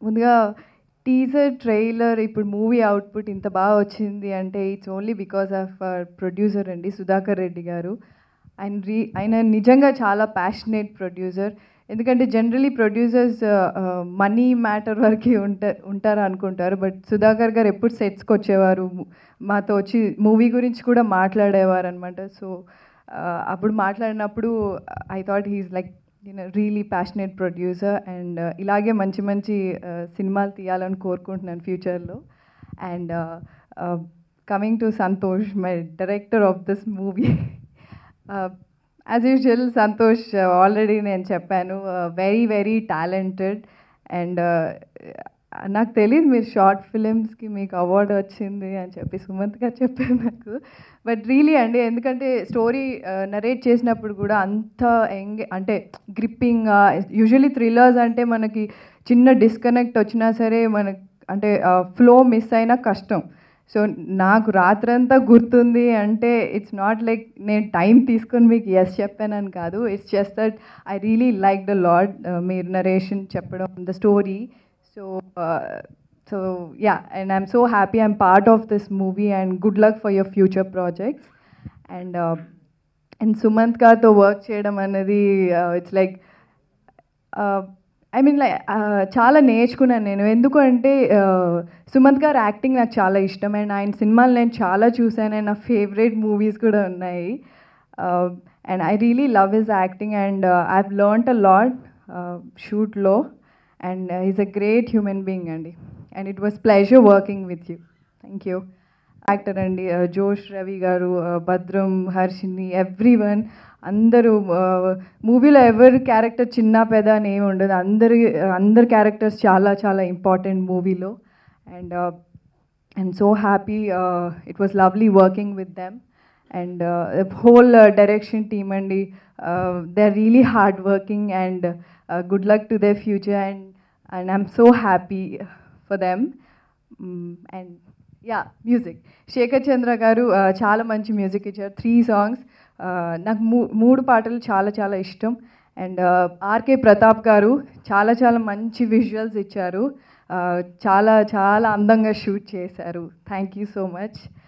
ముందుగా teaser trailer ఇప్పుడు movie output ఇంత బాగా వచ్చింది అంటే it's only because of producer అండి సుధాకర్ రెడ్డి గారు ఆయన రీ ఆయన నిజంగా చాలా ప్యాషనేట్ ప్రొడ్యూసర్ ఎందుకంటే జనరలీ ప్రొడ్యూసర్స్ మనీ మ్యాటర్ వరకు ఉంట ఉంటారు అనుకుంటారు బట్ సుధాకర్ గారు ఎప్పుడు సెట్స్కి వచ్చేవారు మాతో వచ్చి మూవీ గురించి కూడా మాట్లాడేవారు అనమాట సో అప్పుడు మాట్లాడినప్పుడు ఐ థాట్ హీస్ లైక్ నేను రియలీ ప్యాషనేట్ ప్రొడ్యూసర్ అండ్ ఇలాగే మంచి మంచి uh, సినిమాలు తీయాలని కోరుకుంటున్నాను ఫ్యూచర్లో and coming to Santosh my director of this movie as usual Santosh already నేను చెప్పాను వెరీ వెరీ టాలెంటెడ్ అండ్ నాకు తెలియదు మీరు షార్ట్ ఫిలిమ్స్కి మీకు అవార్డు వచ్చింది అని చెప్పి సుమంత్ గారు చెప్పారు నాకు బట్ రియలీ అండి ఎందుకంటే స్టోరీ నరేట్ చేసినప్పుడు కూడా అంత ఎంగ్ అంటే గ్రిప్పింగ్గా యూజువలీ థ్రిల్లర్స్ అంటే మనకి చిన్న డిస్కనెక్ట్ వచ్చినా సరే మనకి అంటే ఫ్లో మిస్ అయినా కష్టం సో నాకు రాత్రంతా గుర్తుంది అంటే ఇట్స్ నాట్ లైక్ నేను టైం తీసుకొని మీకు ఎస్ చెప్పానని కాదు it's just that I really like the lot మీరు నరేషన్ చెప్పడం the story so so yeah and I'm so happy I'm part of this movie and good luck for your future projects and and Sumanth గారితో work చేయడం అనేది it's like I mean like చాలా నేర్చుకున్నాను నేను ఎందుకంటే సుమంత్ గారు యాక్టింగ్ నాకు చాలా ఇష్టం అండ్ ఆయన సినిమాలు నేను చాలా చూశాను అండ్ నా ఫేవరెట్ మూవీస్ కూడా ఉన్నాయి and I really love his acting and I హ్ లర్న్ట్ అ లాడ్ షూట్లో and is a great human being అండి and it was pleasure working with you thank you actor అండి జోష్ రవి గారు భద్రం హర్షిని ఎవ్రీ వన్ అందరూ మూవీలో ఎవరి క్యారెక్టర్ చిన్న పెద్ద అని ఏమి ఉండదు అందరి అందరి క్యారెక్టర్స్ చాలా చాలా ఇంపార్టెంట్ మూవీలో and I'm so happy it was lovely working with them and whole direction team అండి they are really hard working and good luck to they future and and I'm so happy for them and yeah music Shekhar Chandra garu చాలా మంచి music ఇచ్చారు three songs నాకు మూ మూడు పాటలు చాలా చాలా ఇష్టం అండ్ ఆర్కే ప్రతాప్ గారు చాలా చాలా మంచి విజువల్స్ ఇచ్చారు చాలా చాలా అందంగా షూట్ చేశారు థ్యాంక్ యూ సో మచ్